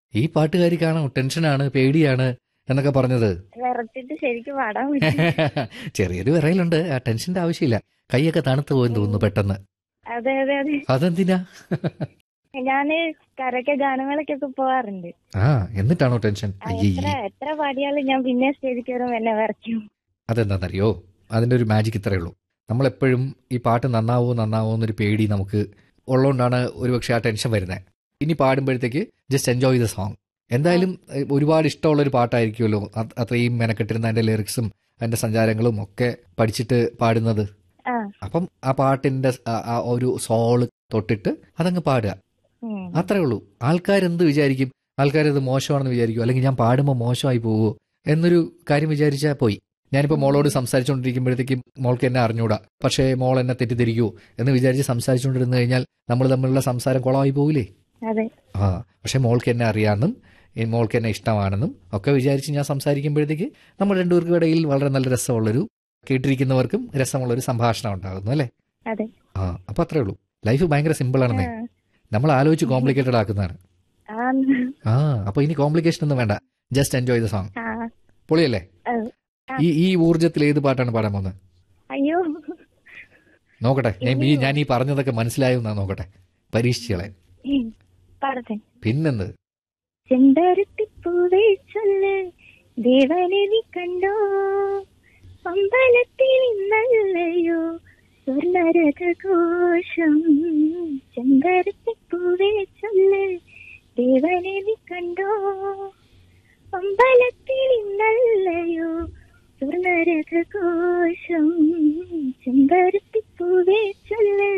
ഈ പാട്ടുകാരിക്കാണോ ടെൻഷനാണ് പേടിയാണ് എന്നൊക്കെ പറഞ്ഞത് വിറച്ചിട്ട് ശരിക്കും പാടാൻ പറ്റും ചെറിയൊരു വിറയലുണ്ട് ആ ടെൻഷന്റെ ആവശ്യമില്ല കൈയൊക്കെ തണുത്തു പോയെന്ന് തോന്നുന്നു പെട്ടെന്ന് അതെ അതെ അതെ അതെന്തിനാ ഞാന് കരക്കെ ഗാനങ്ങളൊക്കെ ഒക്കെ പോവാറുണ്ട് ആ എന്നിട്ടാണോ ടെൻഷൻ ആ, എത്ര അയ്യേ എത്ര പാടിയാലും ഞാൻ പിന്നെ സ്റ്റേജിൽ കയറും എന്നെ വിറയ്ക്കും അതെന്താണെന്നറിയോ അതിന്റെ ഒരു മാജിക് ഇത്രയേ ഉള്ളൂ നമ്മളെപ്പോഴും ഈ പാട്ട് നന്നാവോ നന്നാവോ എന്നൊരു പേടി നമുക്ക് ഉള്ളതുകൊണ്ടാണ് ഒരുപക്ഷെ ആ ടെൻഷൻ വരുന്നത് ഇനി പാടുമ്പോഴത്തേക്ക് ജസ്റ്റ് എൻജോയ് ദ സോങ് എന്തായാലും എഹ്, ഒരുപാട് ഇഷ്ടമുള്ള ഒരു പാട്ടായിരിക്കുമല്ലോ അത് അത്രയും മെനക്കെട്ടിരുന്ന അതിന്റെ ലിറിക്സും അതിന്റെ സഞ്ചാരങ്ങളും ഒക്കെ പഠിച്ചിട്ട് പാടുന്നത് ആ അപ്പം ആ പാട്ടിന്റെ ആ- ആ ഒരു സോള് തൊട്ടിട്ട് അതങ്ങ് പാടുക ഉം. അത്രേ ഉള്ളൂ ആൾക്കാരെന്ത് വിചാരിക്കും ആൾക്കാരത് മോശമാണെന്ന് വിചാരിക്കും അല്ലെങ്കിൽ ഞാൻ പാടുമ്പോൾ മോശമായി പോവോ എന്നൊരു കാര്യം വിചാരിച്ചാൽ പോയി ഞാനിപ്പോൾ മോളോട് സംസാരിച്ചുകൊണ്ടിരിക്കുമ്പോഴത്തേക്കും മോൾക്ക് എന്നെ അറിഞ്ഞൂടാ പക്ഷേ മോൾ എന്നെ തെറ്റിദ്ധരിക്കുമോ എന്ന് വിചാരിച്ച് സംസാരിച്ചുകൊണ്ടിരുന്നു കഴിഞ്ഞാൽ നമ്മൾ തമ്മിലുള്ള സംസാരം കുളമായി പോകില്ലേ അതെ ആ പക്ഷെ മോൾക്ക് എന്നെ അറിയാമെന്നും ഈ മോൾക്ക് എന്നെ ഇഷ്ടമാണെന്നും ഒക്കെ വിചാരിച്ച് ഞാൻ സംസാരിക്കുമ്പോഴത്തേക്ക് നമ്മൾ രണ്ടുപേർക്കും ഇടയിൽ വളരെ നല്ല രസമുള്ളൊരു കേട്ടിരിക്കുന്നവർക്കും രസമുള്ളൊരു സംഭാഷണം ഉണ്ടാകുന്നു അല്ലേ അതെ ആ അപ്പൊ അത്രേ ഉള്ളൂ ലൈഫ് ഭയങ്കര സിമ്പിൾ ആണെന്നേ ആ. നമ്മൾ ആലോചിച്ച് കോംപ്ലിക്കേറ്റഡ് ആക്കുന്നതാണ് ആന്ന്. ആ അപ്പൊ ഇനി കോംപ്ലിക്കേഷൻ ഒന്നും വേണ്ട ജസ്റ്റ് എൻജോയ് ദ സോങ് ആ പൊളിയല്ലേ ആ. ഈ ഈ ഊർജ്ജത്തിൽ ഏത് പാട്ടാണ് പാടാൻ പോകുന്നത് അയ്യോ നോക്കട്ടെ ഞാൻ ഈ ഞാൻ ഈ പറഞ്ഞതൊക്കെ മനസ്സിലായോ എന്നാ നോക്കട്ടെ പരീക്ഷിച്ചളെ ഉം. പാടത്തെ പിന്നെന്ത് ചെമ്പരത്തിപ്പൂവേ ചൊല്ല് ദേവനെ നീ കണ്ടോ അമ്പലത്തിൽ ഇന്നല്ലയോ സ്വർണരഘോഷം ചെമ്പരത്തിപ്പൂവേ ചൊല്ല് ദേവനെ നീ കണ്ടോ അമ്പലത്തിൽ ഇന്നല്ലയോ സ്വർണരഘോഷം ചെമ്പരത്തിപ്പൂവേ ചൊല്ല്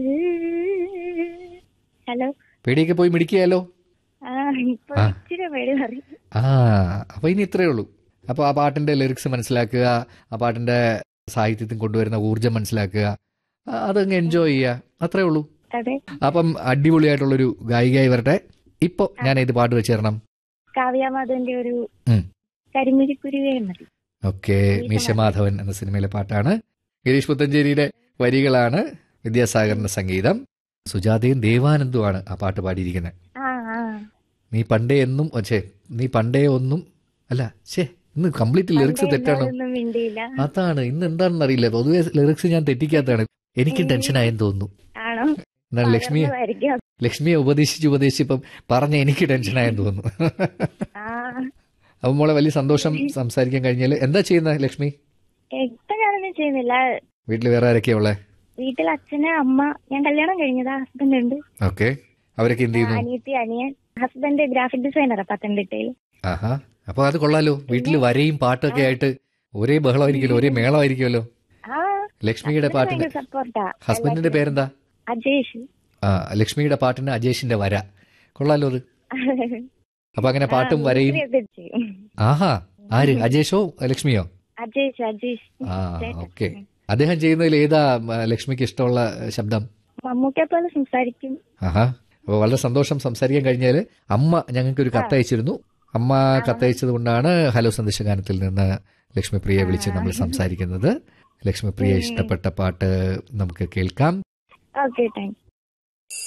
ഹലോ പേടിയൊക്കെ പോയി മിടിക്കുകയല്ലോ ആ ഇപ്പൊ ആ. ഇച്ചിരി പേര് പറയും ആ അപ്പൊ ഇനി ഇത്രയേ ഉള്ളൂ അപ്പൊ ആ പാട്ടിന്റെ ലിറിക്സ് മനസ്സിലാക്കുക ആ പാട്ടിന്റെ സാഹിത്യത്തിൽ കൊണ്ടുവരുന്ന ഊർജ്ജം മനസ്സിലാക്കുക ആ, അതങ്ങ് എൻജോയ് ചെയ്യുക അത്രേ ഉള്ളൂ അതെ അപ്പം അടിപൊളിയായിട്ടുള്ളൊരു ഗായികയായി വരട്ടെ ഇപ്പൊ ഞാൻ ഏത് പാട്ട് വെച്ച് തരണം കാവ്യാമാധവന്റെ ഒരു ഉം. കരിമുരിക്കുരുവേ മതി ഓക്കെ മീശമാധവൻ എന്ന സിനിമയിലെ പാട്ടാണ് ഗിരീഷ് പുത്തഞ്ചേരിയുടെ വരികളാണ് വിദ്യാസാഗറിന്റെ സംഗീതം സുജാതയും ദേവാനന്ദുമാണ് ആ പാട്ട് പാടിയിരിക്കുന്നത് ആ ആ നീ പണ്ടേ എന്നും ഛേ നീ പണ്ടേ ഒന്നും അല്ല ഛേ ഇന്ന് കംപ്ലീറ്റ് ലിറിക്സ് പണ്ടേ തെറ്റാണ് എന്നോടൊന്നും മിണ്ടിയില്ല അതാണ് ഇന്ന് എന്താണെന്ന് അറിയില്ല പൊതുവെ ലിറിക്സ് ഞാൻ തെറ്റിക്കാത്തതാണ് എനിക്കും ടെൻഷനായെന്ന് തോന്നുന്നു ആണോ എന്താണ് ലക്ഷ്മിയെ പകർന്നതായിരിക്കും. ലക്ഷ്മിയെ ഉപദേശിച്ച് ഉപദേശിച്ച് ഇപ്പം പറഞ്ഞ എനിക്ക് ടെൻഷനായെന്ന് തോന്നുന്നു ആ അപ്പം മോളെ വലിയ സന്തോഷം സംസാരിക്കാൻ കഴിഞ്ഞാൽ എന്താ ചെയ്യുന്നത് ലക്ഷ്മി ഇപ്പൊ ഞാനൊന്നും ചെയ്യുന്നില്ല വീട്ടിൽ വേറെ ആരൊക്കെയാ ഉള്ളേ വീട്ടിൽ അച്ഛന് അമ്മ ഞാൻ കല്യാണം കഴിഞ്ഞതാ ഹസ്ബൻഡ് ഉണ്ട് ഓക്കെ അവരൊക്കെ എന്ത് ചെയ്യുന്നു അനിയത്തി അനിയൻ ഹസ്ബൻഡ് ഗ്രാഫിക് ഡിസൈനറാ പത്തനംതിട്ടയിൽ ആഹാ അപ്പൊ അത് കൊള്ളാലോ വീട്ടിൽ വരയും പാട്ടൊക്കെ ആയിട്ട് ഒരേ ബഹളമായിരിക്കുമല്ലോ ഒരേ മേളമായിരിക്കുമല്ലോ ആ ലക്ഷ്മിയുടെ husband പാട്ടിന് ഭയങ്കര സപ്പോർട്ടാ ഹസ്ബൻഡിന്റെ പേരെന്താ അജേഷ് ആ ലക്ഷ്മിയുടെ പാട്ടിന് അജേഷിന്റെ വര കൊള്ളാലോ അത് അപ്പൊ അങ്ങനെ പാട്ടും വരയും ഒക്കെ ചെയ്യും ആഹാ ആര് അജേഷോ ലക്ഷ്മിയോ അജേഷ് അജേഷ് ആ ചേട്ടൻ. ഓക്കെ അദ്ദേഹം ചെയ്യുന്നതിൽ ഏതാ ആ, ലക്ഷ്മിക്ക് ഇഷ്ടമുള്ള ശബ്ദം മമ്മൂക്കെ പോലെ സംസാരിക്കും ആഹാ അപ്പോൾ വളരെ സന്തോഷം സംസാരിക്കാൻ കഴിഞ്ഞാൽ അമ്മ ഞങ്ങൾക്ക് ഒരു കത്തയച്ചിരുന്നു അമ്മ കത്തയച്ചത് കൊണ്ടാണ് ഹലോ സന്ദേശഗാനത്തിൽ നിന്ന് ലക്ഷ്മിപ്രിയെ വിളിച്ച് നമ്മൾ സംസാരിക്കുന്നത് ലക്ഷ്മിപ്രിയ ഇഷ്ടപ്പെട്ട പാട്ട് നമുക്ക് കേൾക്കാം ഓക്കെ താങ്ക്